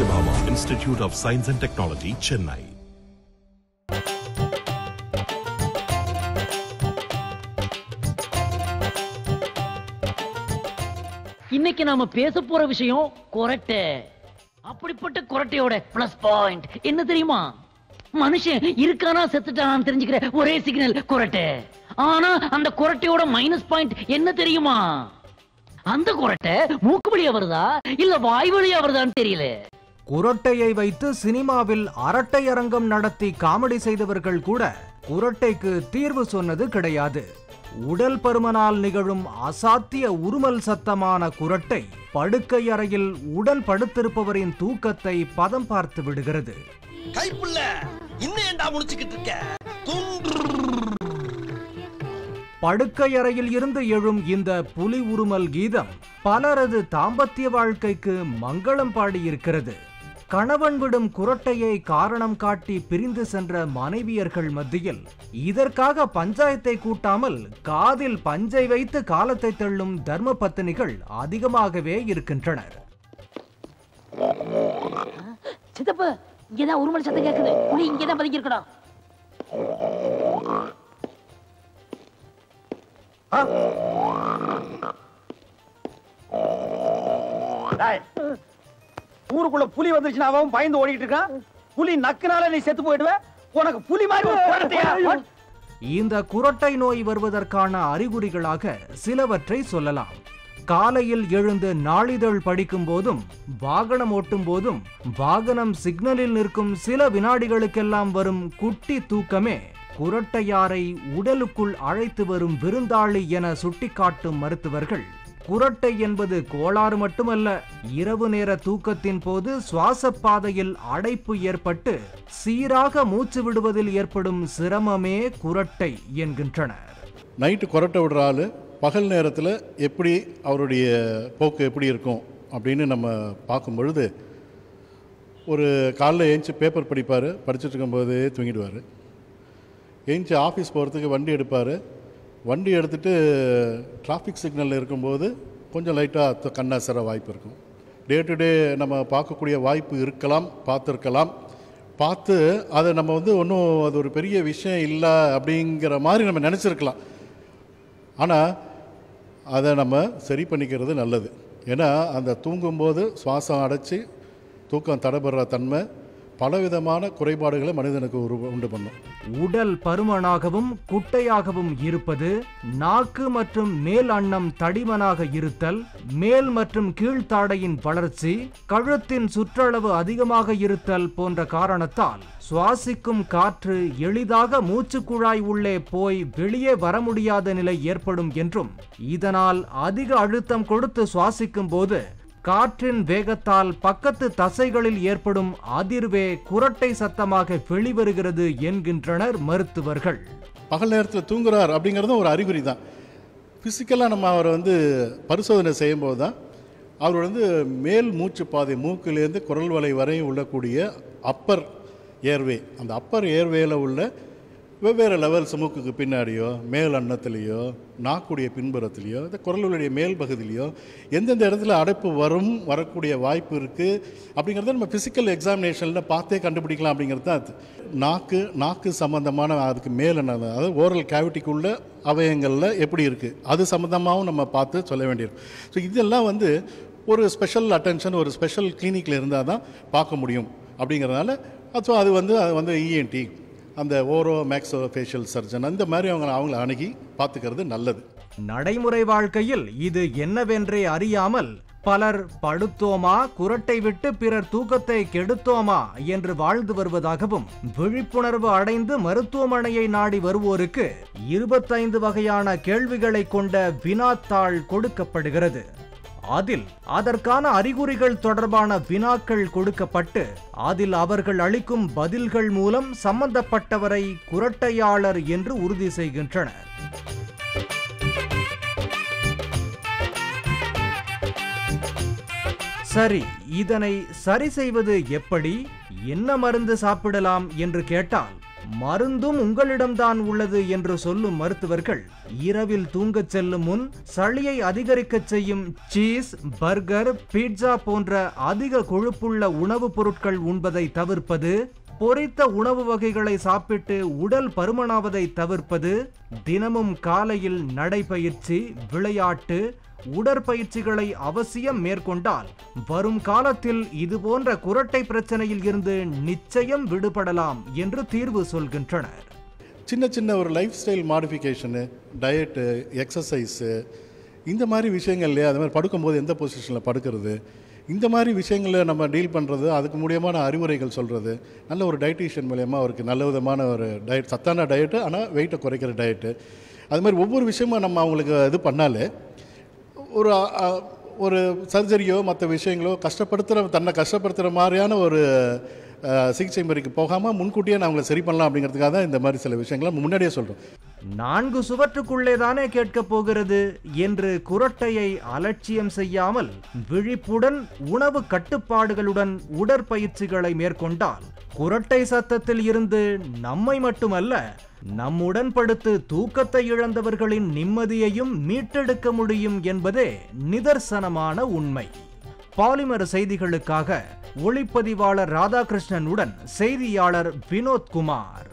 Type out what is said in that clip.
Satyabhama Institute of Science and Technology, Chennai. இன்னைக்கு நாம பேச போற விஷயம் கொரட்டை அப்படிப்பட்ட கொரட்டையோட பிளஸ் பாயிண்ட் என்ன தெரியுமா மனுஷன் இருக்கானா செத்துட்டானான்னு தெரிஞ்சுக்கிற ஒரே சிக்னல் கொரட்டை ஆனா அந்த கொரட்டையோட மைனஸ் பாயிண்ட் என்ன தெரியுமா அந்த கொரட்டை மூக்கு வழியா வருதா இல்ல வாய் வழியா வருதான்னு தெரியல குரட்டையை வைத்து சினிமாவில் அரட்டை அரங்கம் நடத்தி காமெடி செய்தவர்கள் கூட குரட்டைக்கு தீர்வு சொன்னது கிடையாது உடல் பருமனால் நிகழும் அசாத்திய உருமல் சத்தமான குரட்டை படுக்கை அறையில் உடன் படுத்திருப்பவரின் தூக்கத்தை பதம் பார்த்து விடுகிறது கைப்புள்ள இன்னும் ஏன்டா முடிச்சுக்கிட்டு இருக்க துண்டு படுக்கை அறையில் இருந்து எழும் இந்த புலி உருமல் கீதம் பலரது தாம்பத்திய வாழ்க்கைக்கு மங்களம் பாடியிருக்கிறது கணவன் விடும் குரட்டையை காரணம் காட்டி பிரிந்து சென்ற மனைவியர்கள் மத்தியில் இதற்காக பஞ்சாயத்தை கூட்டாமல் காதில் பஞ்சை வைத்து காலத்தை தள்ளும் தர்ம பத்தினிகள் அதிகமாகவே இருக்கின்றனர் சித்தப்பு இங்கதான் உருமல் சத்தம் கேக்குது புலி இங்கதான் பதுக்கி இருக்கணும் டேய், ஊருக்குள்ள புலி வந்துருச்சுன்னா அவன் பயந்து ஓடிட்டு இருக்கான் புலி நக்குனால நீ செத்து போயிடுவ உனக்கு புலி மாதிரி ஒரு குழந்தையா? இந்த குரட்டை நோய் வருவதற்கான அறிகுறிகளாக சிலவற்றை சொல்லலாம் காலையில் எழுந்து நாளிதழ் படிக்கும் போதும் வாகனம் ஓட்டும் போதும் வாகனம் சிக்னலில் நிற்கும் சில வினாடிகளுக்கெல்லாம் வரும் குட்டி தூக்கமே குரட்டையாரை உடலுக்குள் அழைத்து வரும் விருந்தாளி என சுட்டிக்காட்டும் மருத்துவர்கள் குரட்டை என்பது கோளாறு மட்டுமல்ல இரவு நேர தூக்கத்தின் போது சுவாச பாதையில் அடைப்பு ஏற்பட்டு சீராக மூச்சு விடுவதில் ஏற்படும் சிரமமே குரட்டை என்கின்றனர் நைட்டு கொரட்டை விடுற ஆள் பகல் நேரத்தில் எப்படி அவருடைய போக்கு எப்படி இருக்கும் அப்படின்னு நம்ம பார்க்கும் பொழுது ஒரு காலைல ஏஞ்சி பேப்பர் படிப்பார் படிச்சுட்டு இருக்கும்போது தூங்கிடுவார் ஏஞ்சி ஆஃபீஸ் போகிறதுக்கு வண்டி எடுப்பார் வண்டி எடுத்துட்டு டிராஃபிக் சிக்னலில் இருக்கும்போது கொஞ்சம் லைட்டாக கண்ணாசர வாய்ப்பு இருக்கும் டே டு டே நம்ம பார்க்கக்கூடிய வாய்ப்பு இருக்கலாம் பார்த்துருக்கலாம் பார்த்து அதை நம்ம வந்து ஒன்றும் அது ஒரு பெரிய விஷயம் இல்லை அப்படிங்கிற மாதிரி நம்ம நினச்சிருக்கலாம் ஆனால் அதை நம்ம சரி பண்ணிக்கிறது நல்லது ஏன்னா அந்த தூங்கும்போது சுவாசம் அடைச்சி தூக்கம் தடைபடுற தன்மை பலவிதமான குறைபாடுகளை மனிதனுக்கு உரு உண்டு பண்ணும் உடல் பருமனாகவும் குட்டையாகவும் இருப்பது நாக்கு மற்றும் மேல் அன்னம் தடிமனாக இருத்தல் மேல் மற்றும் கீழ்த்தாடையின் வளர்ச்சி கழுத்தின் சுற்றளவு அதிகமாக இருத்தல் போன்ற காரணத்தால் சுவாசிக்கும் காற்று எளிதாக மூச்சுக்குழாய் உள்ளே போய் வெளியே வர முடியாத நிலை ஏற்படும் என்றும் இதனால் அதிக அழுத்தம் கொடுத்து சுவாசிக்கும் போது காற்றின் வேகத்தால் பக்கத்து தசைகளில் ஏற்படும் அதிர்வே குரட்டை சத்தமாக வெளிவருகிறது என்கின்றனர் மருத்துவர்கள் பகல் நேரத்தில் தூங்குறார் அப்படிங்கிறதும் ஒரு அறிகுறி தான் ஃபிசிக்கலாக நம்ம அவரை வந்து பரிசோதனை செய்யும்போது தான் அவர் வந்து மேல் மூச்சு பாதை மூக்கிலேருந்து குரல் வலை வரை உள்ளக்கூடிய அப்பர் ஏர்வே அந்த அப்பர் ஏர்வேல உள்ள வெவ்வேறு லெவல்ஸ் மூக்குக்கு பின்னாடியோ மேல் அன்னத்திலேயோ நாக்குடைய பின்புறத்திலேயோ இந்த குரலுடைய மேல் பகுதியிலையோ எந்தெந்த இடத்துல அடைப்பு வரும் வரக்கூடிய வாய்ப்பு இருக்குது அப்படிங்கிறத நம்ம ஃபிசிக்கல் எக்ஸாமினேஷனில் பார்த்தே கண்டுபிடிக்கலாம் அப்படிங்கிறது தான் அது நாக்கு நாக்கு சம்மந்தமான அதுக்கு மேல் என்ன அதாவது ஓரல் கேவிட்டிக்குள்ள அவயங்களில் எப்படி இருக்குது அது சம்மந்தமாகவும் நம்ம பார்த்து சொல்ல வேண்டியிருக்கும் ஸோ இதெல்லாம் வந்து ஒரு ஸ்பெஷல் அட்டென்ஷன் ஒரு ஸ்பெஷல் கிளினிக்கில் இருந்தால் தான் பார்க்க முடியும் அப்படிங்கிறதுனால ஸோ அது வந்து அது வந்து இஎன்டி அந்த ஓரோ மேக்ஸோ ஃபேஷியல் சர்ஜன் அந்த மாதிரி அவங்க அவங்கள அணுகி பார்த்துக்கிறது நல்லது நடைமுறை வாழ்க்கையில் இது என்னவென்றே அறியாமல் பலர் படுத்தோமா குரட்டை விட்டு பிறர் தூக்கத்தை கெடுத்தோமா என்று வாழ்ந்து வருவதாகவும் விழிப்புணர்வு அடைந்து மருத்துவமனையை நாடி வருவோருக்கு இருபத்தைந்து வகையான கேள்விகளை கொண்ட வினாத்தாள் கொடுக்கப்படுகிறது அதில் அதற்கான அறிகுறிகள் தொடர்பான வினாக்கள் கொடுக்கப்பட்டு அதில் அவர்கள் அளிக்கும் பதில்கள் மூலம் சம்பந்தப்பட்டவரை குரட்டையாளர் என்று உறுதி செய்கின்றனர் சரி இதனை சரி செய்வது எப்படி என்ன மருந்து சாப்பிடலாம் என்று கேட்டால் மருந்தும் உங்களிடம்தான் உள்ளது என்று சொல்லும் மருத்துவர்கள் இரவில் தூங்கச் செல்லும் முன் சளியை அதிகரிக்கச் செய்யும் சீஸ் பர்கர் பீட்சா போன்ற அதிக கொழுப்புள்ள உணவுப் பொருட்கள் உண்பதை தவிர்ப்பது பொரித்த உணவு வகைகளை சாப்பிட்டு உடல் பருமனாவதை தவிர்ப்பது தினமும் காலையில் நடைபயிற்சி விளையாட்டு உடற்பயிற்சிகளை அவசியம் மேற்கொண்டால் வரும் காலத்தில் இதுபோன்ற குரட்டை பிரச்சனையில் இருந்து நிச்சயம் விடுபடலாம் என்று தீர்வு சொல்கின்றனர் சின்ன சின்ன ஒரு life style modification diet exercise இந்த மாதிரி விஷயங்கள்லையே அது மாதிரி படுக்கும்போது எந்த பொசிஷனில் படுக்கிறது இந்த மாதிரி விஷயங்களை நம்ம டீல் பண்ணுறது அதுக்கு மூலியமான அறிவுரைகள் சொல்கிறது நல்ல ஒரு டயட்டீஷியன் மூலயமா அவருக்கு நல்ல விதமான ஒரு டயட் சத்தான டயட்டு ஆனால் வெயிட்டை குறைக்கிற டயட்டு அது மாதிரி ஒவ்வொரு விஷயமும் நம்ம அவங்களுக்கு இது பண்ணாலே ஒரு அ, ஒரு சர்ஜரியோ மற்ற விஷயங்களோ கஷ்டப்படுத்துகிற தன்னை கஷ்டப்படுத்துகிற மாதிரியான ஒரு அ, சிகிச்சை முறைக்கு போகாமல் முன்கூட்டியே நான் அவங்களை சரி பண்ணலாம் அப்படிங்கிறதுக்காக தான் இந்த மாதிரி சில விஷயங்களை நம்ம முன்னாடியே சொல்கிறோம் நான்கு சுவற்றுக்குள்ளே தானே கேட்கப் போகிறது என்று குரட்டையை அலட்சியம் செய்யாமல் விழிப்புடன் உணவு கட்டுப்பாடுகளுடன் உடற்பயிற்சிகளை மேற்கொண்டால் குரட்டை சத்தத்தில் இருந்து நம்மை மட்டுமல்ல நம்முடன் படுத்து தூக்கத்தை இழந்தவர்களின் நிம்மதியையும் மீட்டெடுக்க முடியும் என்பதே நிதர்சனமான உண்மை பாலிமர் செய்திகளுக்காக ஒளிப்பதிவாளர் ராதாகிருஷ்ணனுடன் செய்தியாளர் வினோத்குமார்